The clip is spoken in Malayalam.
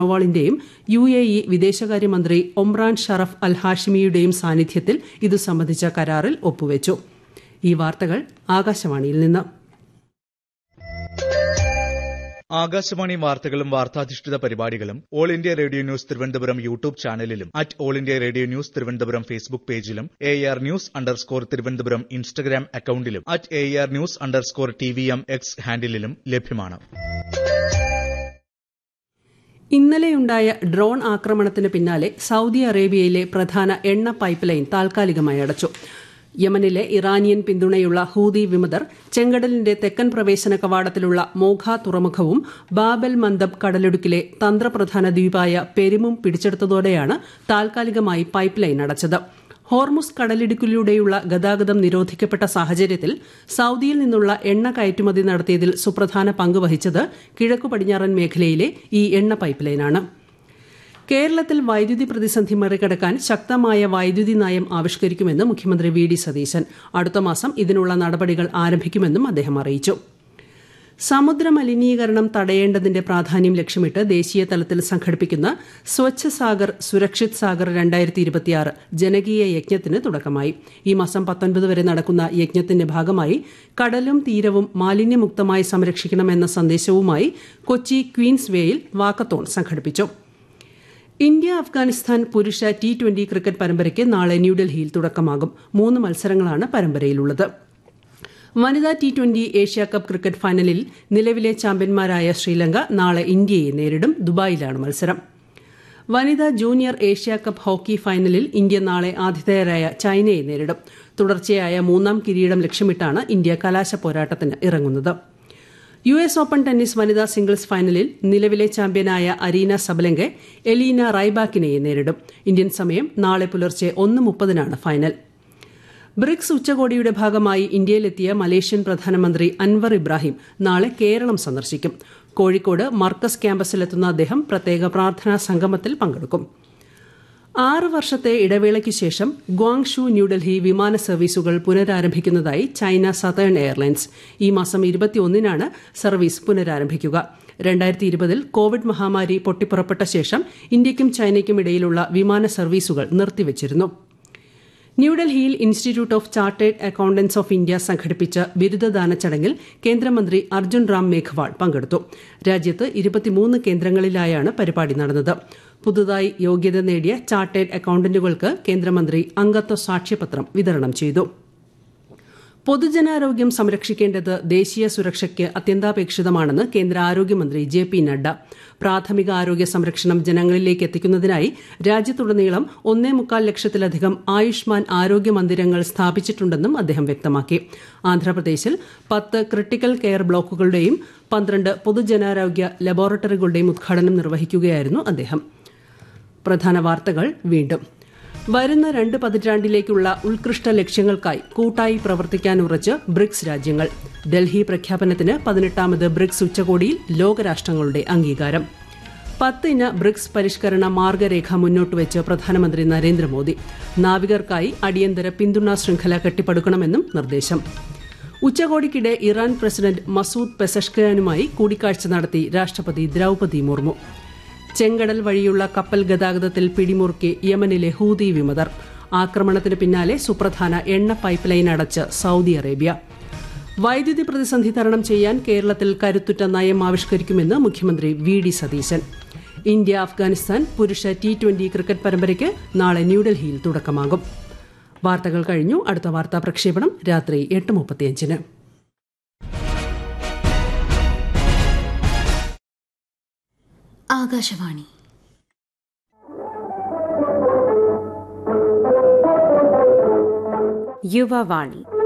സോണോവാളിന്റെയും യു എ ഇ വിദേശകാര്യമന്ത്രി ഒമ്രാൻ ഷറഫ് അൽ ഹാഷിമിയുടെയും സാന്നിധ്യത്തിൽ ഇതു സംബന്ധിച്ച കരാറിൽ ഒപ്പുവച്ചു ഈ വാർത്തകൾ ആകാശവാണിയിൽ നിന്ന് ആകാശവാണി വാർത്തകളും വാർത്താധിഷ്ഠിത പരിപാടികളും All India Radio News Thiruvananthapuram YouTube ചാനലിലും at All India Radio News Thiruvananthapuram Facebook പേജിലും A R news underscore Thiruvananthapuram Instagram അക്കൌണ്ടിലും at A R news underscore T V M X ഹാൻഡിലും ലഭ്യമാണ് ഇന്നലെയുണ്ടായ ഡ്രോൺ ആക്രമണത്തിന് പിന്നാലെ സൌദി അറേബ്യയിലെ പ്രധാന എണ്ണ പൈപ്പ് ലൈൻ താൽക്കാലികമായി അടച്ചു യമനിലെ ഇറാനിയൻ പിന്തുണയുള്ള ഹൂതി വിമതർ ചെങ്കടലിന്റെ തെക്കൻ പ്രവേശന കവാടത്തിലുള്ള മോഖ തുറമുഖവും ബാബൽ മന്ദബ് കടലിടുക്കിലെ തന്ത്രപ്രധാന ദ്വീപായ പെരുമും പിടിച്ചെടുത്തതോടെയാണ് താൽക്കാലികമായി പൈപ്പ് ലൈൻ അടച്ചത് ഹോർമുസ് കടലിടുക്കിലൂടെയുള്ള ഗതാഗതം നിരോധിക്കപ്പെട്ട സാഹചര്യത്തിൽ സൌദിയിൽ നിന്നുള്ള എണ്ണ കയറ്റുമതി നടത്തിയതിൽ സുപ്രധാന പങ്ക് വഹിച്ചത് കിഴക്കു പടിഞ്ഞാറൻ മേഖലയിലെ ഈ എണ്ണ പൈപ്പ് ലൈനാണ് കേരളത്തിൽ വൈദ്യുതി പ്രതിസന്ധി മറികടക്കാൻ ശക്തമായ വൈദ്യുതി നയം ആവിഷ്കരിക്കുമെന്ന് മുഖ്യമന്ത്രി വി ഡി സതീശൻ അടുത്ത മാസം ഇതിനുള്ള നടപടികൾ ആരംഭിക്കുമെന്നും അദ്ദേഹം അറിയിച്ചു സമുദ്ര മലിനീകരണം തടയേണ്ടതിന്റെ പ്രാധാന്യം ലക്ഷ്യമിട്ട് ദേശീയ തലത്തിൽ സംഘടിപ്പിക്കുന്ന സ്വച്ഛ് സാഗർ സുരക്ഷിത് സാഗർ രണ്ടായിരത്തി ഇരുപത്തിയാറ് ജനകീയ യജ്ഞത്തിന് തുടക്കമായി ഈ മാസം പത്തൊൻപത് വരെ നടക്കുന്ന യജ്ഞത്തിന്റെ ഭാഗമായി കടലും തീരവും മാലിന്യമുക്തമായി സംരക്ഷിക്കണമെന്ന സന്ദേശവുമായി കൊച്ചി ക്വീൻസ് വേയിൽ വാക്കത്തോൺ സംഘടിപ്പിച്ചു ഇന്ത്യ അഫ്ഗാനിസ്ഥാൻ പുരുഷ ടി ട്വന്റി ക്രിക്കറ്റ് പരമ്പരയ്ക്ക് നാളെ ന്യൂഡൽഹിയിൽ തുടക്കമാകും മൂന്ന് മത്സരങ്ങളാണ് പരമ്പരയിലുള്ളത് വനിതാ ടി ട്വന്റി ഏഷ്യാകപ്പ് ക്രിക്കറ്റ് ഫൈനലിൽ നിലവിലെ ചാമ്പ്യന്മാരായ ശ്രീലങ്ക നാളെ ഇന്ത്യയെ നേരിടും ദുബായിലാണ് മത്സരം വനിതാ ജൂനിയർ ഏഷ്യാകപ്പ് ഹോക്കി ഫൈനലിൽ ഇന്ത്യ നാളെ ആതിഥേയരായ ചൈനയെ നേരിടും തുടർച്ചയായ മൂന്നാം കിരീടം ലക്ഷ്യമിട്ടാണ് ഇന്ത്യ കലാശ പോരാട്ടത്തിന് ഇറങ്ങുന്നത് യു എസ് ഓപ്പൺ ടെന്നീസ് വനിതാ സിംഗിൾസ് ഫൈനലിൽ നിലവിലെ ചാമ്പ്യനായ അരീന സബലങ്കെ എലീന റൈബാക്കിനെയെ നേരിടും ഇന്ത്യൻ സമയം നാളെ പുലർച്ചെ ഒന്ന് മുപ്പതിനാണ് ഫൈനൽ ബ്രിക്സ് ഉച്ചകോടിയുടെ ഭാഗമായി ഇന്ത്യയിലെത്തിയ മലേഷ്യൻ പ്രധാനമന്ത്രി അൻവർ ഇബ്രാഹിം നാളെ കേരളം സന്ദർശിക്കും കോഴിക്കോട് മർക്കസ് ക്യാമ്പസിലെത്തുന്ന അദ്ദേഹം പ്രത്യേക പ്രാർത്ഥനാ സംഗമത്തിൽ പങ്കെടുക്കും ആറ് വർഷത്തെ ഇടവേളയ്ക്ക് ശേഷം ഗ്വാങ്ഷു ന്യൂഡൽഹി വിമാന സർവീസുകൾ പുനരാരംഭിക്കുന്നതായി ചൈന സതേൺ എയർലൈൻസ് ഈ മാസം ഇരുപത്തിയൊന്നിനാണ് സർവീസ് പുനരാരംഭിക്കുക രണ്ടായിരത്തി ഇരുപതിൽ കോവിഡ് മഹാമാരി പൊട്ടിപ്പുറപ്പെട്ട ശേഷം ഇന്ത്യയ്ക്കും ചൈനയ്ക്കും ഇടയിലുള്ള വിമാന സർവീസുകൾ നിർത്തിവച്ചിരുന്നു ന്യൂഡൽഹിയിൽ institute of chartered accountants of India സംഘടിപ്പിച്ച ബിരുദദാന ചടങ്ങിൽ കേന്ദ്രമന്ത്രി അർജുൻ റാം മേഘ്വാൾ പങ്കെടുത്തു രാജ്യത്ത് ഇരുപത്തിമൂന്ന് കേന്ദ്രങ്ങളിലായാണ് പരിപാടി നടന്നത് പുതുതായി യോഗ്യത നേടിയ ചാർട്ടേഡ് അക്കൌണ്ടന്റുകൾക്ക് കേന്ദ്രമന്ത്രി അംഗത്വ സാക്ഷ്യപത്രം വിതരണം ചെയ്തു പൊതുജനാരോഗ്യം സംരക്ഷിക്കേണ്ടത് ദേശീയ സുരക്ഷയ്ക്ക് അത്യന്താപേക്ഷിതമാണെന്ന് കേന്ദ്ര ആരോഗ്യമന്ത്രി ജെ പി നഡ്ഡ പ്രാഥമിക ആരോഗ്യ സംരക്ഷണം ജനങ്ങളിലേക്ക് എത്തിക്കുന്നതിനായി രാജ്യത്തുടനീളം ഒന്നേ മുക്കാൽ ലക്ഷത്തിലധികം ആയുഷ്മാൻ ആരോഗ്യ മന്ദിരങ്ങൾ സ്ഥാപിച്ചിട്ടുണ്ടെന്നും അദ്ദേഹം വ്യക്തമാക്കി ആന്ധ്രാപ്രദേശിൽ പത്ത് ക്രിട്ടിക്കൽ കെയർ ബ്ലോക്കുകളുടെയും പന്ത്രണ്ട് പൊതുജനാരോഗ്യ ലബോറട്ടറികളുടെയും ഉദ്ഘാടനം നിർവഹിക്കുകയായിരുന്നു അദ്ദേഹം പ്രധാന വാർത്തകൾ വീണ്ടും വരുന്ന രണ്ട് പതിറ്റാണ്ടിലേക്കുള്ള ഉത്കൃഷ്ട ലക്ഷ്യങ്ങൾക്കായി കൂട്ടായി പ്രവർത്തിക്കാൻ ഉറച്ച് ബ്രിക്സ് രാജ്യങ്ങൾ ഡൽഹി പ്രഖ്യാപനത്തിന് പതിനെട്ടാമത് ബ്രിക്സ് ഉച്ചകോടിയിൽ ലോകരാഷ്ട്രങ്ങളുടെ അംഗീകാരം പത്തിന ബ്രിക്സ് പരിഷ്കരണ മാർഗരേഖ മുന്നോട്ട് വെച്ച് പ്രധാനമന്ത്രി നരേന്ദ്രമോദി നാവികർക്കായി അടിയന്തര പിന്തുണാ ശൃംഖല കെട്ടിപ്പടുക്കണമെന്നും നിർദ്ദേശം ഉച്ചകോടിക്കിടെ ഇറാൻ പ്രസിഡന്റ് മസൂദ് പെസഷ്കയാനുമായി കൂടിക്കാഴ്ച നടത്തി രാഷ്ട്രപതി ദ്രൌപതി മുർമു ചെങ്കടൽ വഴിയുള്ള കപ്പൽ ഗതാഗതത്തിൽ പിടിമുറുക്കി യമനിലെ ഹൂതി വിമതർ ആക്രമണത്തിന് പിന്നാലെ സുപ്രധാന എണ്ണ പൈപ്പ് ലൈൻ അടച്ച് സൌദി അറേബ്യ വൈദ്യുതി പ്രതിസന്ധി തരണം ചെയ്യാൻ കേരളത്തിൽ കരുത്തുറ്റ നയം ആവിഷ്കരിക്കുമെന്ന് മുഖ്യമന്ത്രി V D Satheesan India Afghanistan പുരുഷ ടി ട്വന്റി ക്രിക്കറ്റ് പരമ്പരയ്ക്ക് നാളെ ന്യൂഡൽഹിയിൽ തുടക്കമാകും വാർത്തകൾ കഴിഞ്ഞു അടുത്ത വാർത്താ പ്രക്ഷേപണം രാത്രി എട്ട് മുപ്പത്തിയഞ്ചിന് ആകാശവാണി യുവവാണി